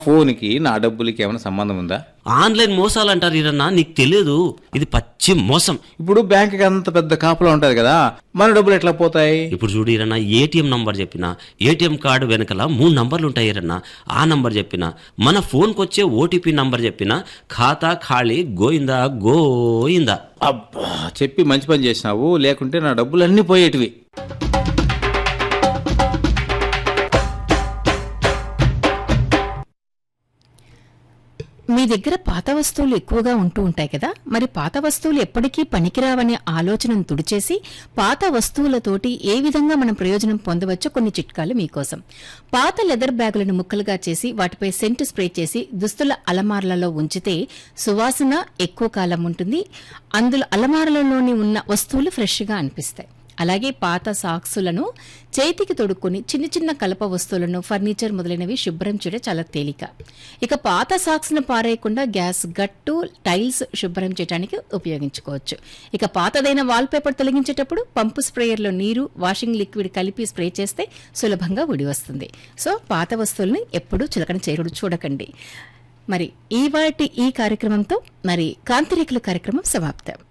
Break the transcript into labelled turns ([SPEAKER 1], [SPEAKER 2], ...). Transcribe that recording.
[SPEAKER 1] ఫోన్కి నా డబ్బులకి ఏమైనా సంబంధం ఉందా
[SPEAKER 2] ఆన్లైన్ మోసాలు అంటారు ఈరన్నా నీకు తెలియదు ఇది పచ్చి మోసం
[SPEAKER 1] ఇప్పుడు బ్యాంక్కి అంత పెద్ద కాపులా ఉంటుంది కదా మన డబ్బులు ఎట్లా పోతాయి
[SPEAKER 2] ఇప్పుడు చూడు ఈరన్నా ఏటీఎం నంబర్ చెప్పిన ఏటీఎం కార్డు వెనకల మూడు నంబర్లు ఉంటాయి ఈరన్నా ఆ నంబర్ చెప్పిన మన ఫోన్కి వచ్చే ఓటీపీ నంబర్ చెప్పిన ఖాతా ఖాళీ గోయిందా గోయిందా
[SPEAKER 1] అబ్బా చెప్పి మంచి పని చేసినావు లేకుంటే నా డబ్బులు అన్నీ పోయేటివి
[SPEAKER 3] మీ దగ్గర పాత వస్తువులు ఎక్కువగా ఉంటూ ఉంటాయి కదా మరి పాత వస్తువులు ఎప్పటికీ పనికిరావనే ఆలోచనను తుడిచేసి పాత వస్తువులతోటి ఏ విధంగా మనం ప్రయోజనం పొందవచ్చో కొన్ని చిట్కాలు మీకోసం పాత లెదర్ బ్యాగులను ముక్కలుగా చేసి వాటిపై సెంటు స్ప్రే చేసి దుస్తుల అలమార్లలో ఉంచితే సువాసన ఎక్కువ కాలం ఉంటుంది అందులో అలమారలలోని ఉన్న వస్తువులు ఫ్రెష్గా అనిపిస్తాయి అలాగే పాత సాక్సులను చేతికి తొడుక్కొని చిన్న చిన్న కలప వస్తువులను ఫర్నిచర్ మొదలైనవి శుభ్రం చేయడం చాలా తేలిక ఇక పాత సాక్స్ను పారేయకుండా గ్యాస్ గట్టు టైల్స్ శుభ్రం చేయడానికి ఉపయోగించుకోవచ్చు ఇక పాతదైన వాల్ పేపర్ తొలగించేటప్పుడు పంపు స్ప్రేయర్లో నీరు వాషింగ్ లిక్విడ్ కలిపి స్ప్రే చేస్తే సులభంగా ఉడి వస్తుంది సో పాత వస్తువుల్ని ఎప్పుడూ చులకన చేయడు చూడకండి మరి ఈ వాటి ఈ కార్యక్రమంతో మరి కాంతిరేకుల కార్యక్రమం సమాప్తం